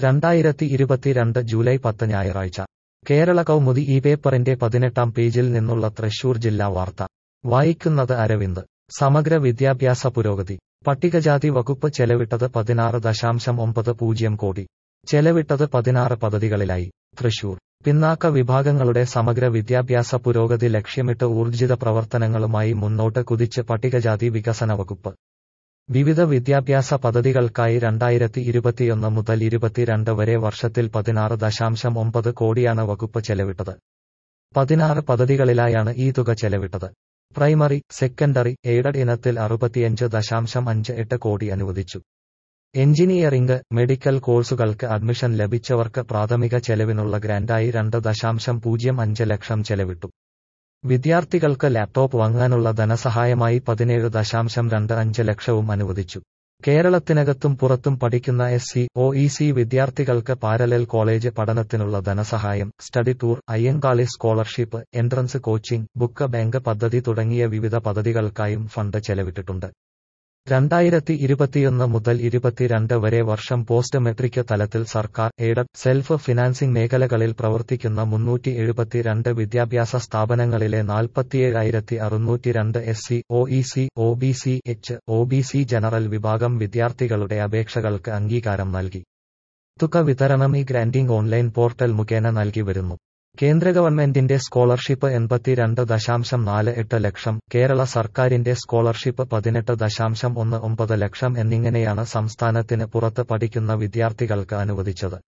രണ്ടായിരത്തി ഇരുപത്തിരണ്ട് ജൂലൈ പത്ത് ഞായറാഴ്ച കേരള കൗമുദി ഈ പേപ്പറിന്റെ പതിനെട്ടാം പേജിൽ നിന്നുള്ള തൃശൂർ ജില്ലാ വാർത്ത വായിക്കുന്നത് അരവിന്ദ് സമഗ്ര വിദ്യാഭ്യാസ പുരോഗതി പട്ടികജാതി വകുപ്പ് ചെലവിട്ടത് പതിനാറ് ദശാംശം ഒമ്പത് പൂജ്യം കോടി ചെലവിട്ടത് പതിനാറ് പദ്ധതികളിലായി തൃശൂർ പിന്നാക്ക വിഭാഗങ്ങളുടെ സമഗ്ര വിദ്യാഭ്യാസ പുരോഗതി ലക്ഷ്യമിട്ട് ഊർജിത പ്രവർത്തനങ്ങളുമായി മുന്നോട്ട് കുതിച്ച് പട്ടികജാതി വികസന വകുപ്പ് വിവിധ വിദ്യാഭ്യാസ പദ്ധതികൾക്കായി രണ്ടായിരത്തി ഇരുപത്തിയൊന്ന് മുതൽ ഇരുപത്തിരണ്ട് വരെ വർഷത്തിൽ പതിനാറ് ദശാംശം ഒമ്പത് കോടിയാണ് വകുപ്പ് ചെലവിട്ടത് പതിനാറ് പദ്ധതികളിലായാണ് ഈ തുക ചെലവിട്ടത് പ്രൈമറി സെക്കൻഡറി എയ്ഡഡ് ഇനത്തിൽ അറുപത്തിയഞ്ച് ദശാംശം അഞ്ച് എട്ട് കോടി അനുവദിച്ചു എഞ്ചിനീയറിംഗ് മെഡിക്കൽ കോഴ്സുകൾക്ക് അഡ്മിഷൻ ലഭിച്ചവർക്ക് പ്രാഥമിക ചെലവിനുള്ള ഗ്രാന്റായി രണ്ട് ദശാംശം പൂജ്യം അഞ്ച് ലക്ഷം ചെലവിട്ടു വിദ്യാർത്ഥികൾക്ക് ലാപ്ടോപ്പ് വാങ്ങാനുള്ള ധനസഹായമായി പതിനേഴ് ദശാംശം രണ്ട് അഞ്ച് ലക്ഷവും അനുവദിച്ചു കേരളത്തിനകത്തും പുറത്തും പഠിക്കുന്ന S C O E C വിദ്യാർത്ഥികൾക്ക് പാരലൽ കോളേജ് പഠനത്തിനുള്ള ധനസഹായം study tour Ayyankali scholarship entrance coaching book bank പദ്ധതി തുടങ്ങിയ വിവിധ പദ്ധതികൾക്കായും ഫണ്ട് ചെലവിട്ടിട്ടുണ്ട് രണ്ടായിരത്തി ഇരുപത്തിയൊന്ന് മുതൽ ഇരുപത്തിരണ്ട് വരെ വർഷം പോസ്റ്റ് മെട്രിക് തലത്തിൽ സർക്കാർ എയ്ഡഡ് സെൽഫ് ഫിനാൻസിംഗ് മേഖലകളിൽ പ്രവർത്തിക്കുന്ന മുന്നൂറ്റി എഴുപത്തിരണ്ട് വിദ്യാഭ്യാസ സ്ഥാപനങ്ങളിലെ നാൽപ്പത്തിയേഴായിരത്തി അറുന്നൂറ്റി രണ്ട് S C O E C O B C H O B C general വിഭാഗം വിദ്യാർത്ഥികളുടെ അപേക്ഷകൾക്ക് അംഗീകാരം നൽകി തുക വിതരണം ഈ ഗ്രാന്റിംഗ് ഓൺലൈൻ പോർട്ടൽ മുഖേന നൽകി വരുന്നു കേന്ദ്ര ഗവൺമെന്റിന്റെ സ്കോളർഷിപ്പ് എൺപത്തിരണ്ട് ദശാംശം നാല് എട്ട് ലക്ഷം കേരള സർക്കാരിന്റെ സ്കോളർഷിപ്പ് പതിനെട്ട് ദശാംശം ഒന്ന് ഒമ്പത് ലക്ഷം എന്നിങ്ങനെയാണ് സംസ്ഥാനത്തിന് പുറത്ത് പഠിക്കുന്ന വിദ്യാർത്ഥികൾക്ക് അനുവദിച്ചത്